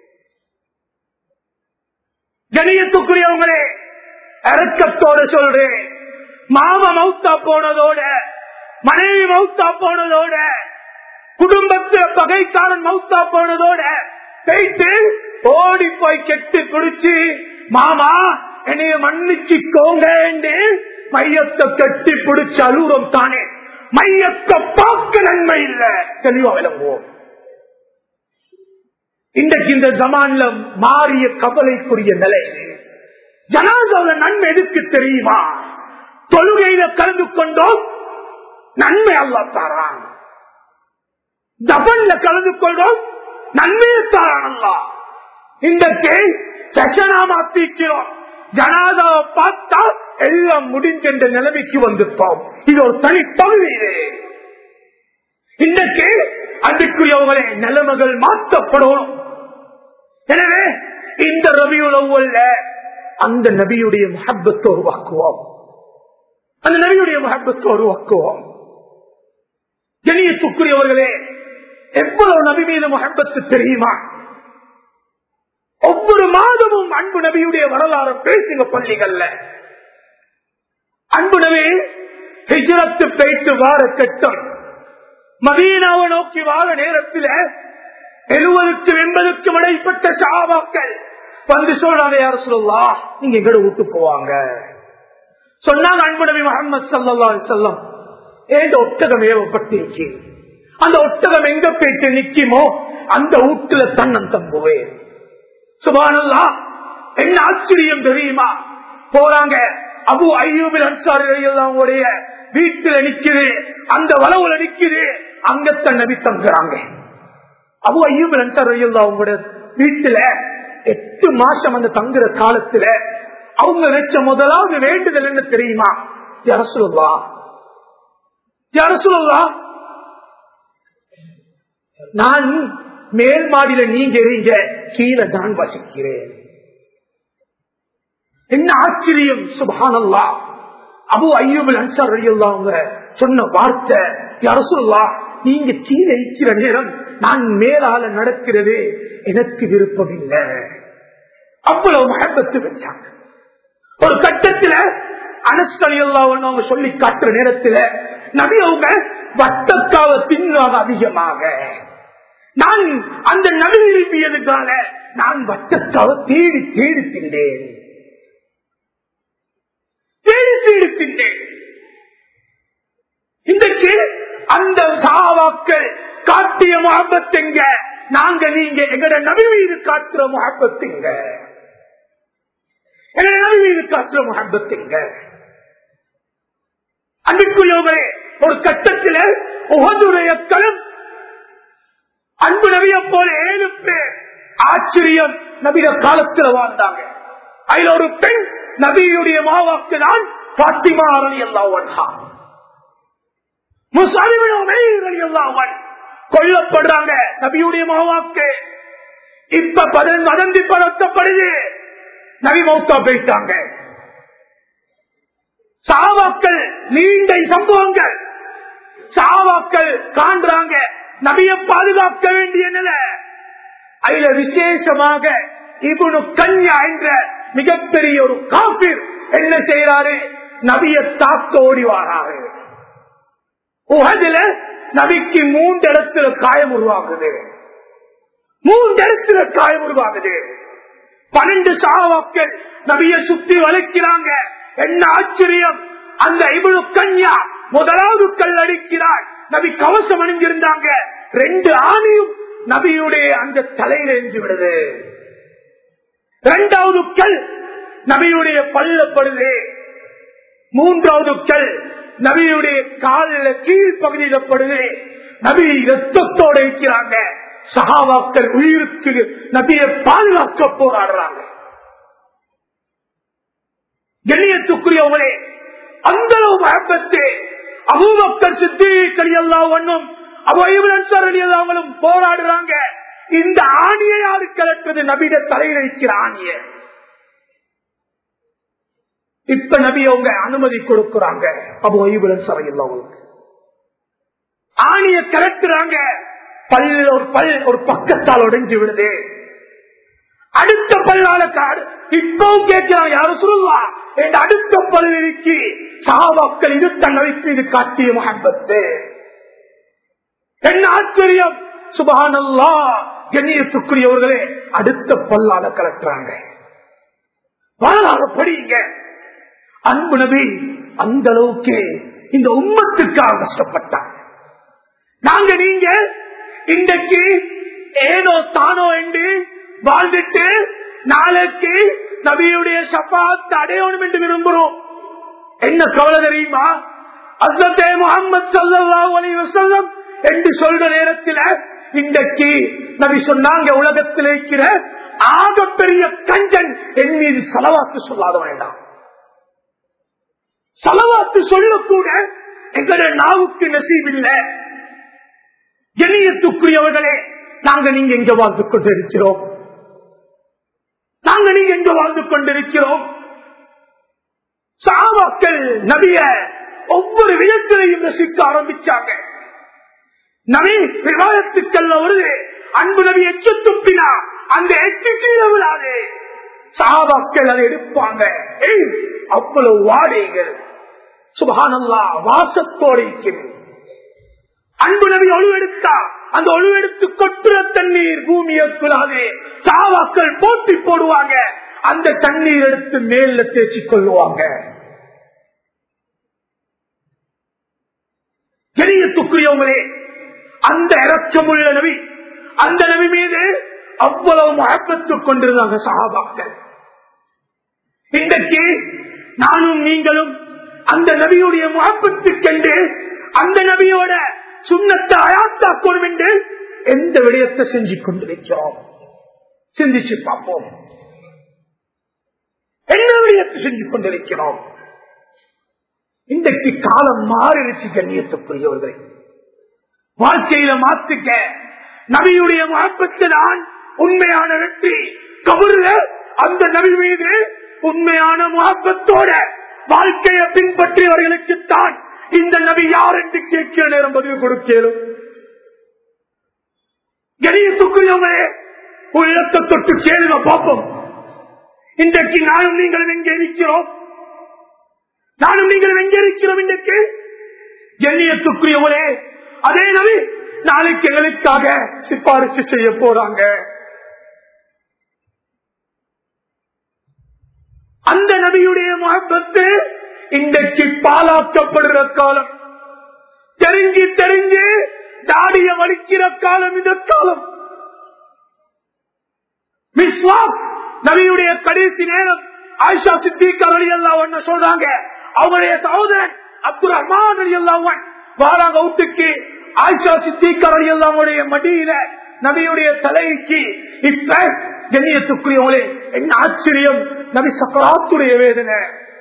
கணியத்துக்குரியவங்களே இறக்கத்தோட சொல்றேன் மாம மௌத்தா போனதோட மனைவி மௌத்தா போனதோட குடும்பத்துல பகைக்காரன் மௌத்தா போனதோட போயிட்டு ஓடி போய் கெட்டு குடிச்சு மாமா என்னைய மன்னிச்சுக்கோங்க மையத்தை கட்டி பிடிச்சு அழுறோம் தானே மையத்தை பார்க்க நன்மை இல்ல தெளிவா விளங்குவோம் இன்றைக்கு இந்த ஜமான்ல மாறிய கவலைக்குரிய நிலை ஜனாதாவில் நன்மை எதுக்கு தெரியுமா தொழுகையில கலந்து கொண்டோம் நன்மை அல்லா தாரான் தபன்ல கலந்து கொண்டோம் நன்மையை தாரான் அல்லா இன்றைக்கு செஷனா மாத்திக்கிறோம் ஜனாதாவை பார்த்தா எல்லாம் முடிஞ்சென்ற நிலைமைக்கு வந்துட்டோம் இது ஒரு தனி பகுதியிலே இன்றைக்கு அன்றைக்குரியவர்களே நிலைமைகள் மாற்றப்படும் எனவே இந்த ரபியுள்ள அந்த நபியுடைய மஹப்பத்தை உருவாக்குவோம் அந்த நபியுடைய மஹப்பத்தை உருவாக்குவோம் ஜெனியத்துக்குரியவர்களே எவ்வளவு நபி மீது மஹப்பத்து தெரியுமா ஒவ்வொரு மாதமும் அன்பு நபியுடைய வரலாறு பேசுங்க பள்ளிகள்ல அன்பு நபி ஹிஜரத்து பேச்சு வார கட்டம் மதீனாவை நோக்கி வார நேரத்தில் எழுபதுக்கும் எண்பதுக்கும் இடைப்பட்ட சாபாக்கள் வந்து சொல்றாங்க யார சொல்லலாம் நீங்க எங்கட விட்டு போவாங்க சொன்னாங்க அன்பு நபி முகமது சல்லா செல்லம் ஏந்த ஒட்டகம் ஏவப்பட்டிருச்சு அந்த ஒட்டகம் எங்க போயிட்டு நிக்குமோ அந்த வீட்டுல தன்னன் தம்புவேன் சுபானல்லா என்ன ஆச்சரியம் தெரியுமா போறாங்க அபு ஐயூபில் அன்சாரி அவங்களுடைய வீட்டுல நிக்குது அந்த வளவுல நிக்குது அங்கத்தான் நபி தங்குறாங்க அபு ஐயூபில் அன்சாரி அவங்களோட வீட்டுல எட்டு மாசம் அந்த தங்குற காலத்துல அவங்க வச்ச முதலாவது வேண்டுதல் என்ன தெரியுமா யார சொல்லா யார சொல்லா நான் மேல் மாடியில நீங்க எறீங்க கீழே நான் வசிக்கிறேன் என்ன ஆச்சரியம் சுபானல்லா அபு ஐயூபில் அன்சார் அவங்க சொன்ன வார்த்தை அரசுல்லா நீங்க கீழே இருக்கிற நேரம் நான் மேலால நடக்கிறது எனக்கு விருப்பம் இல்லை அவ்வளவு மகப்பத்து வச்சாங்க ஒரு கட்டத்துல அனஸ்கலியல்லா அவங்க சொல்லி காட்டுற நேரத்துல நபி அவங்க வட்டக்காவ தின்னுவாங்க அதிகமாக நான் அந்த நபி விரும்பியதுக்காக நான் வட்டக்காவ தேடி தேடி தின்றேன் தேடி தேடி தின்றேன் இன்றைக்கு அந்த சாவாக்கள் காட்டிய முகப்பத்துங்க நாங்க நீங்க எங்கட நபி மீது காட்டுற முகப்பத்துங்க எங்கட நபி மீது காட்டுற முகப்பத்துங்க அன்றைக்குள்ளவரே ஒரு கட்டத்தில் உகதுடைய களம் அன்பு நபிய போல ஏழு பேர் ஆச்சரியம் நபிய காலத்தில் வாழ்ந்தாங்க அதுல ஒரு பெண் நபியுடைய மாவாக்கு தான் பாத்திமா அரணி எல்லாம் கொல்லப்படுறாங்க நபியுடைய மாவாக்கு இப்ப பதில் வதந்தி பரத்தப்படுது நபி மௌத்தா போயிட்டாங்க சாவாக்கள் நீண்ட சம்பவங்கள் சாவாக்கள் காண்றாங்க நபிய பாதுகாக்க வேண்டிய நிலை அதுல விசேஷமாக இவனு கன்யா என்ற மிகப்பெரிய ஒரு காப்பீர் என்ன செய்யறாரு நபிய தாக்க ஓடி வாராரு உகதுல நபிக்கு மூன்று இடத்துல காயம் உருவாகுது மூன்று இடத்துல காயம் உருவாகுது பன்னெண்டு சாவாக்கள் நபிய சுத்தி வளைக்கிறாங்க என்ன ஆச்சரியம் அந்த இவனு கன்யா முதலாவது கல் அடிக்கிறார் நபி கவசம் அணிஞ்சிருந்தாங்க ரெண்டு ஆணியும் நபியுடைய அந்த தலையில எரிஞ்சு விடுது இரண்டாவது கல் நபியுடைய பல்லப்படுது மூன்றாவது கல் நபியுடைய காலில கீழ் பகுதியில படுது நபி ரத்தத்தோட இருக்கிறாங்க சகாவாக்கள் உயிருக்கு நபியை பாதுகாக்க போராடுறாங்க கண்ணியத்துக்குரியவங்களே அந்த அளவு மகப்பத்து அபூபக்கர் சித்தி கலியல்லா ஒன்னும் அவங்களும் போராடுறாங்க இந்த ஆணியை யாரு கலட்டுறது நபிட தலையில் இருக்கிற ஆணிய இப்ப நபி அவங்க அனுமதி கொடுக்கிறாங்க அப்போ ஐபுலன் சபையில் அவங்களுக்கு ஆணிய கலட்டுறாங்க பல் ஒரு பல் ஒரு பக்கத்தால் உடைஞ்சு விடுது அடுத்த பல்லால காடு இப்பவும் கேட்கிறான் யாரும் சொல்லுவா என் அடுத்த பல்விக்கு சாவாக்கள் இது தன்னவைக்கு இது காட்டிய மகப்பத்து என்ன ஆச்சரியம் சுபகானல்லா கண்ணியத்துக்குரியவர்களே அடுத்த பல்லால கலட்டுறாங்க வரலாறு படிங்க அன்பு நபி அந்த அளவுக்கு இந்த உம்மத்துக்காக கஷ்டப்பட்டாங்க நாங்க நீங்க இன்றைக்கு ஏதோ தானோ என்று வாழ்ந்துட்டு நாளைக்கு நபியுடைய சப்பாத் அடையணும் என்று விரும்புகிறோம் என்ன கவலை தெரியுமா அஸ்லத்தே முகமது சல்லாஹ் அலி வசல்லம் என்று சொல்ற நேரத்தில் இன்றைக்கு நபி சொன்னாங்க உலகத்தில் இருக்கிற ஆகப்பெரிய கஞ்சன் என் மீது செலவாக்கு சொல்லாத வேண்டாம் செலவாக்கு சொல்லக்கூட எங்களுடைய நாவுக்கு நசீவில்லை எண்ணியத்துக்குரியவர்களே நாங்க நீங்க எங்க வாழ்ந்து கொண்டிருக்கிறோம் நாங்க நீங்க எங்க வாழ்ந்து கொண்டிருக்கிறோம் சாவாக்கள் நபிய ஒவ்வொரு விதத்திலையும் ரசிக்க ஆரம்பிச்சாங்க நபி விவாதத்துக்கல்ல வருது அன்பு நபி எச்சு துப்பினா அந்த எச்சு கீழே விழாது சாவாக்கள் அதை எடுப்பாங்க ஏய், அவ்வளவு வாடைகள் சுபகானல்லா வாசத்தோடு இருக்கிறது அன்பு நபி ஒழுவெடுத்தா அந்த ஒழுவெடுத்து கொட்டுற தண்ணீர் பூமியை குழாது சாவாக்கள் போட்டி போடுவாங்க அந்த தண்ணீர் எடுத்து மேல தேய்ச்சி கொள்ளுவாங்க கரியத்துக்குரியவங்களே அந்த இறக்கமுள்ள நபி அந்த நபி மீது அவ்வளவு மகப்பத்துக் கொண்டிருந்தாங்க சகாபாக்கள் இன்றைக்கு நானும் நீங்களும் அந்த நபியுடைய முகப்பத்துக்கென்று அந்த நபியோட சுண்ணத்தை அயாத்தாக்கணும் என்று எந்த விடயத்தை செஞ்சு கொண்டிருக்கிறோம் சிந்திச்சு பார்ப்போம் என்ன விடயத்தை செஞ்சு கொண்டிருக்கிறோம் இன்றைக்கு காலம் மாறிடுச்சு கண்ணியத்துக்குரியவர்களை வாழ்க்கையில மாத்துக்க நபியுடைய மகப்பத்து தான் உண்மையான வெற்றி கபருல அந்த நபி மீது உண்மையான முகப்பத்தோட வாழ்க்கையை பின்பற்றியவர்களுக்குத்தான் இந்த நபி யார் என்று கேட்கிற நேரம் பதிவு கொடுக்கலும் கணியத்துக்குரியவங்களே உள்ளத்தை தொட்டு கேளுங்க பார்ப்போம் இன்றைக்கு நானும் நீங்களும் எங்கே இருக்கிறோம் நானும் நீங்களும் எங்கே இருக்கிறோம் இன்றைக்கு கண்ணியத்துக்குரியவரே அதே நபி நாளைக்கு எங்களுக்காக சிபாரிசு செய்ய போறாங்க அந்த நபியுடைய மகப்பத்து இன்றைக்கு பாலாக்கப்படுற காலம் தெரிஞ்சு தெரிஞ்சு தாடிய வலிக்கிற காலம் இந்த காலம் விஸ்வாஸ் நபியுடைய கடைசி நேரம் ஆயிஷா சித்திக் அலி அல்லா ஒன்னு சொல்றாங்க அவருடைய சகோதரன் அப்துல் ரஹ்மான் அலி அல்லாவன் வாராங்க வீட்டுக்கு ஆயிஷா சித்திக் அலி அல்லாவுடைய மடியில நபியுடைய தலைக்கு இப்ப கண்ணியத்துக்குரியவங்களே என்ன ஆச்சரியம் நபி சக்கராத்துடைய வேதனை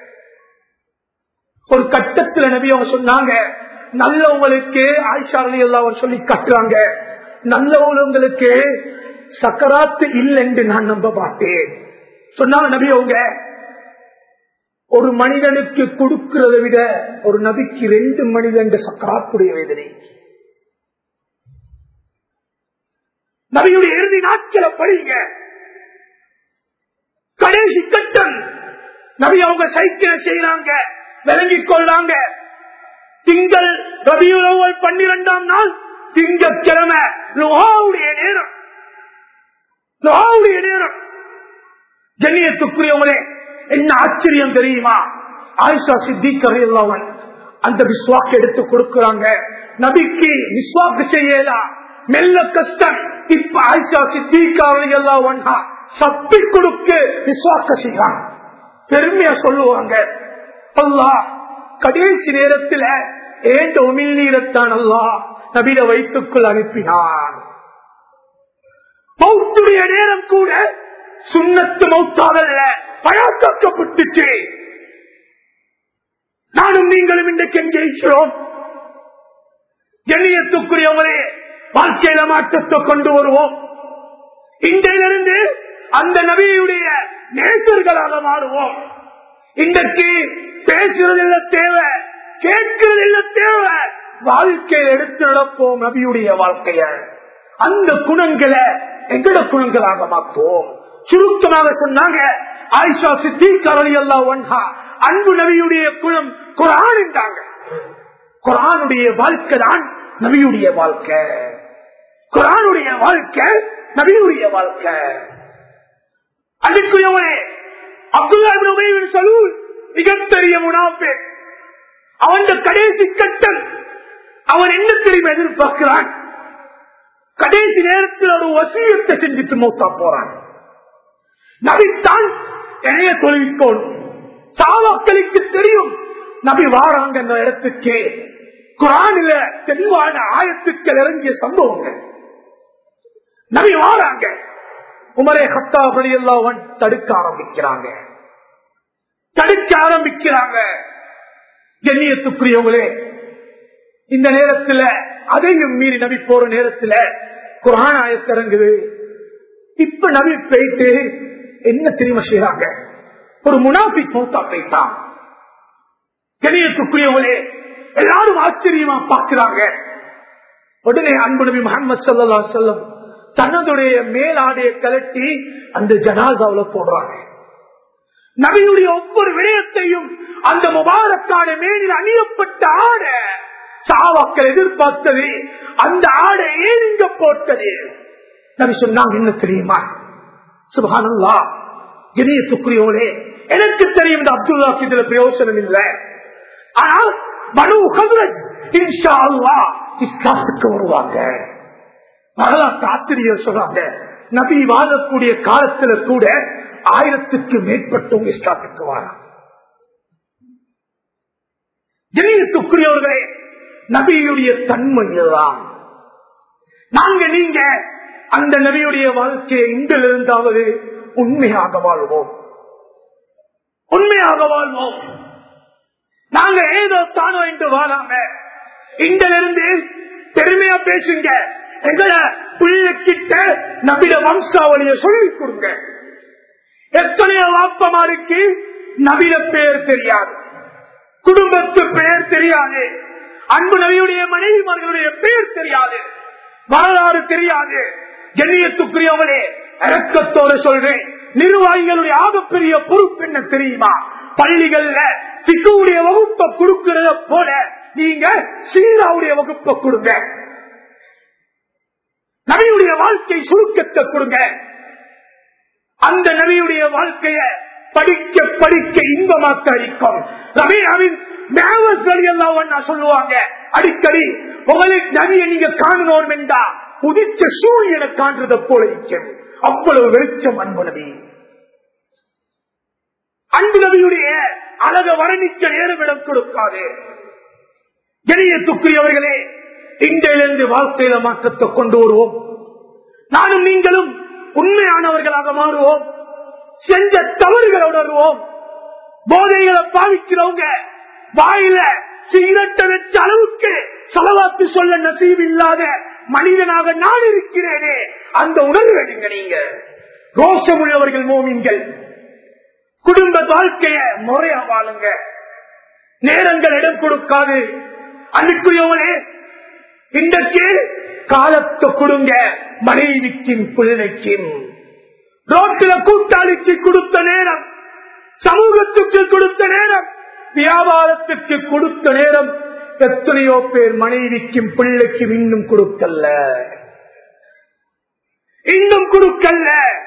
ஒரு கட்டத்துல நபி அவங்க சொன்னாங்க நல்லவங்களுக்கு ஆயிஷா அலி அல்லாவன் சொல்லி கட்டுறாங்க நல்லவங்களுக்கு சக்கராத்து இல்லை என்று நான் நம்ப மாட்டேன் சொன்னாங்க நபி அவங்க ஒரு மனிதனுக்கு கொடுக்கிறதை விட ஒரு நபிக்கு ரெண்டு மனிதன் சக்கராத்துடைய வேதனை நபியுடைய இறுதி நாட்களை படிங்க கடைசி கட்டம் நபி அவங்க சைக்கிளை செய்யறாங்க விளங்கிக் கொள்ளாங்க திங்கள் ரபியுலவல் பன்னிரெண்டாம் நாள் திங்கக்கிழமை லோகாவுடைய நேரம் லோகாவுடைய நேரம் ஜன்னியத்துக்குரியவங்களே என்ன ஆச்சரியம் தெரியுமா ஆயிஷா சித்திகரையல்லவன் அந்த விஸ்வாக்கு எடுத்து கொடுக்கிறாங்க நபிக்கு விஸ்வாக்கு செய்யலாம் மெல்ல கஷ்டம் இப்ப ஆயிஷா சித்திகரையல்லவன் சப்பி கொடுக்க விஸ்வாக்க செய்யறான் பெருமையா சொல்லுவாங்க அல்லா கடைசி நேரத்தில் ஏண்ட உமிழ் நீரத்தான் அல்லா நபிட வயிற்றுக்குள் அனுப்பினான் மௌத்துடைய நேரம் கூட சுண்ணத்து மௌத்தாதல்ல பழக்கப்பட்டுச்சு நானும் நீங்களும் இன்றைக்கு எங்கே இருக்கிறோம் எண்ணியத்துக்குரியவங்களே வாழ்க்கையில மாற்றத்தை கொண்டு வருவோம் இன்றையிலிருந்து அந்த நபியுடைய நேசர்களாக மாறுவோம் இன்றைக்கு பேசுறதில்ல தேவை கேட்கிறதில்ல தேவை வாழ்க்கையில் எடுத்து நடப்போம் நபியுடைய வாழ்க்கைய அந்த குணங்களை எங்கட குணங்களாக மாற்றுவோம் சுருக்கமாக சொன்னாங்க ஆயிஷா சித்திக் அலி அல்லா ஒன்ஹா அன்பு நபியுடைய குணம் குரான் என்றாங்க குரானுடைய வாழ்க்கை தான் நபியுடைய வாழ்க்கை குரானுடைய வாழ்க்கை நபியுடைய வாழ்க்கை அதுக்குரியவனே அப்துல்லா சலூல் மிகப்பெரிய முனாஃபே அவன் கடைசி கட்டம் அவன் என்ன தெரியுமா எதிர்பார்க்கிறான் கடைசி நேரத்தில் ஒரு வசியத்தை செஞ்சுட்டு மூத்தா போறான் நபித்தான் இணைய தொழில்கோணும் சாவாக்களுக்கு தெரியும் நபி வாராங்க அந்த இடத்துக்கு குரானில தெளிவான ஆயத்துக்கள் இறங்கிய சம்பவங்கள் நபி வாராங்க உமரே ஹத்தாபடி எல்லாம் தடுக்க ஆரம்பிக்கிறாங்க தடுக்க ஆரம்பிக்கிறாங்க கண்ணியத்துக்குரியவங்களே இந்த நேரத்தில் அதையும் மீறி நபி போற நேரத்தில் குரான் ஆயத்திறங்குது இப்ப நபி போயிட்டு என்ன தெரியுமா செய்யறாங்க ஒரு முனாபி மூத்தா போயிட்டான் கணியத்துக்குரியவங்களே எல்லாரும் ஆச்சரியமா பார்க்கிறாங்க உடனே அன்பு நபி முகமது சல்லா செல்லம் தன்னதுடைய மேலாடைய கலட்டி அந்த ஜனாதாவில போடுறாங்க நபியுடைய ஒவ்வொரு விடயத்தையும் அந்த முபாரக்கான மேலில் அணியப்பட்ட ஆட சாவாக்கள் எதிர்பார்த்தது அந்த ஆடை ஏன் இங்க போட்டது நபி சொன்னாங்க என்ன தெரியுமா சுபானல்லா இணையத்துக்குரியவனே எனக்கு தெரியும் இந்த அப்துல்லாக்கு இதுல பிரயோசனம் இல்லை ஆனால் மனு ஹசரத் இன்ஷா அல்லா இஸ்லாத்துக்கு வருவாங்க வரலாற்று ஆசிரியர் சொல்றாங்க நபி வாழக்கூடிய காலத்துல கூட ஆயிரத்துக்கு மேற்பட்டவங்க இஸ்லாத்துக்கு வராங்க இணையத்துக்குரியவர்களே நபியுடைய தன்மை இதுதான் நாங்க நீங்க அந்த நபியுடைய வாழ்க்கையை இங்கிலிருந்தாவது உண்மையாக வாழ்வோம் உண்மையாக வாழ்வோம் நாங்க ஏதோ தானோ என்று வாழாம இங்கிலிருந்து பெருமையா பேசுங்க எங்களை பிள்ளைக்கிட்ட நபிட வம்சாவளிய சொல்லி கொடுங்க எத்தனையோ வாப்பமாருக்கு நபிட பெயர் தெரியாது குடும்பத்து பெயர் தெரியாது அன்பு நபியுடைய மனைவிமார்களுடைய பெயர் தெரியாது வரலாறு தெரியாது கண்ணியத்துக்குரியவங்களே இறக்கத்தோடு சொல்றேன் நிர்வாகிகளுடைய ஆகப்பெரிய பொறுப்பு என்ன தெரியுமா பள்ளிகள்ல சிக்குடைய வகுப்பை கொடுக்கிறத போல நீங்க சீராவுடைய வகுப்பை கொடுங்க நபியுடைய வாழ்க்கை சுருக்கத்தை கொடுங்க அந்த நபியுடைய வாழ்க்கைய படிக்க படிக்க இன்பமாக்க அளிக்கும் ரவியாவின் எல்லாம் சொல்லுவாங்க அடிக்கடி உங்களுக்கு நபியை நீங்க காணணும் என்றா உதிச்ச சூரியனை காண்றத போல இருக்கும் அவ்வளவு வெளிச்சம் அன்பு நபி அன்பு நபியுடைய அழக வர்ணிக்க நேரமிடம் கொடுக்காது எளியத்துக்குரியவர்களே இன்றையிலிருந்து வாழ்க்கையில மாற்றத்தை கொண்டு வருவோம் நானும் நீங்களும் உண்மையானவர்களாக மாறுவோம் செஞ்ச தவறுகளை உணர்வோம் போதைகளை பாவிக்கிறவங்க வாயில சிகரெட்டை வச்ச அளவுக்கு செலவாத்து சொல்ல நசீவு இல்லாத மனிதனாக நான் இருக்கிறேனே அந்த உணர்வு நீங்க நீங்க ரோஷமுள்ளவர்கள் மோமீன்கள் குடும்ப வாழ்க்கைய முறையா வாழுங்க நேரங்கள் இடம் கொடுக்காது அன்னைக்குரியவனே இன்றைக்கு காலத்தை கொடுங்க மனைவிக்கும் பிள்ளைக்கும் ரோட்டில கூட்டாளிக்கு கொடுத்த நேரம் சமூகத்துக்கு கொடுத்த நேரம் வியாபாரத்துக்கு கொடுத்த நேரம் எத்தனையோ பேர் மனைவிக்கும் பிள்ளைக்கும் இன்னும் கொடுக்கல இன்னும் கொடுக்கல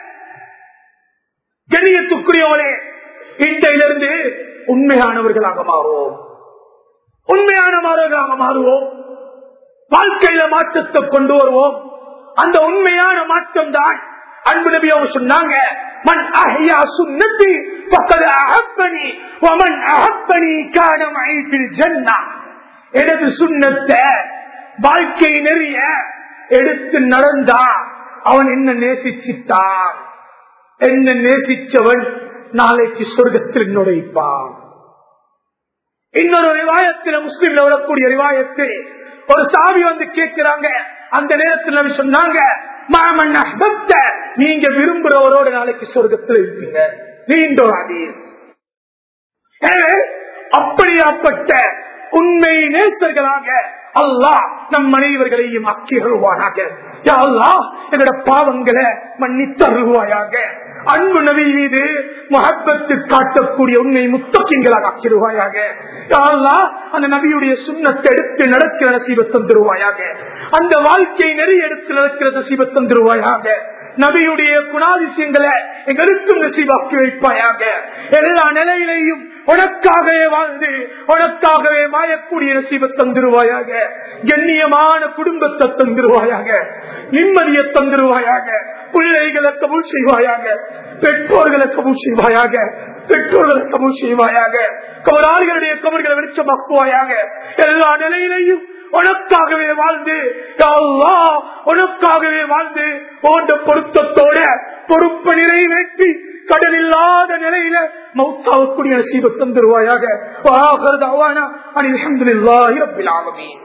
கணியத்துக்குரியவளே இன்றையிலிருந்து உண்மையானவர்களாக மாறுவோம் உண்மையானவர்களாக மாறுவோம் வாழ்க்கையில மாற்றத்தை கொண்டு வருவோம் அந்த உண்மையான மாற்றம் தான் அன்பு நபி அவங்க சொன்னாங்க மண் அஹ்யா சுன்னத்தி பக்கது அகப்பனி ஒமன் அகப்பனி காணம் ஐபில் ஜன்னா எனது சுண்ணத்தை வாழ்க்கை நெறிய எடுத்து நடந்தா அவன் என்ன நேசிச்சிட்டான் என்ன நேசிச்சவன் நாளைக்கு சொர்க்கத்தில் நுழைப்பான் இன்னொரு ரிவாயத்தில் முஸ்லீம்ல வரக்கூடிய ரிவாயத்தில் ஒரு சாவி வந்து கேட்கிறாங்க அந்த நேரத்தில் நபி சொன்னாங்க மாமன் அஹ்பப்த, நீங்க விரும்புறவரோட நாளைக்கு சொர்க்கத்தில் இருப்பீங்க நீண்ட ஒரு ஹதீஸ். எனவே, அப்படியாப்பட்ட உண்மை நேசர்களாக அல்லாஹ் நம் அனைவர்களையும் அக்கிருவானாக யா அல்லாஹ் எங்களோட பாவங்களை மன்னித்தருவாயாக அன்பு நபி மீது மகப்பத்து காட்டக்கூடிய உண்மை முத்தக்கிங்களாக ஆக்கிடுவாயாக யா அல்லாஹ் அந்த நபியுடைய சுண்ணத்தை எடுத்து நடக்கிற நசீபத்தம் தருவாயாக அந்த வாழ்க்கை நெறி எடுத்து நடக்கிற நசீபத்தம் தருவாயாக நபியுடைய குணாதிசயங்களை எங்களுக்கும் நசீவாக்கி வைப்பாயாக எல்லா நிலையிலையும் உனக்காகவே வாழ்ந்து உனக்காகவே வாழக்கூடிய நசீப தந்துருவாயாக கண்ணியமான குடும்பத்தை தந்துருவாயாக நிம்மதியை தந்துருவாயாக பிள்ளைகளை கபூல் செய்வாயாக பெற்றோர்களை கபூல் செய்வாயாக பெற்றோர்களை கபூல் செய்வாயாக கவராளிகளுடைய கபர்களை வெளிச்சமாக்குவாயாக எல்லா நிலையிலையும் உனக்காகவே வாழ்ந்து யா அல்லாஹ், உனக்காகவே வாழ்ந்து போன்ற பொருத்தத்தோட பொறுப்பை நிறைவேற்றி கடல் இல்லாத நிலையில மௌத்தாவக்கூடிய நசீப தந்துருவாயாக அனில் அஹமதுல்லாஹி ரப்பில் ஆலமீன்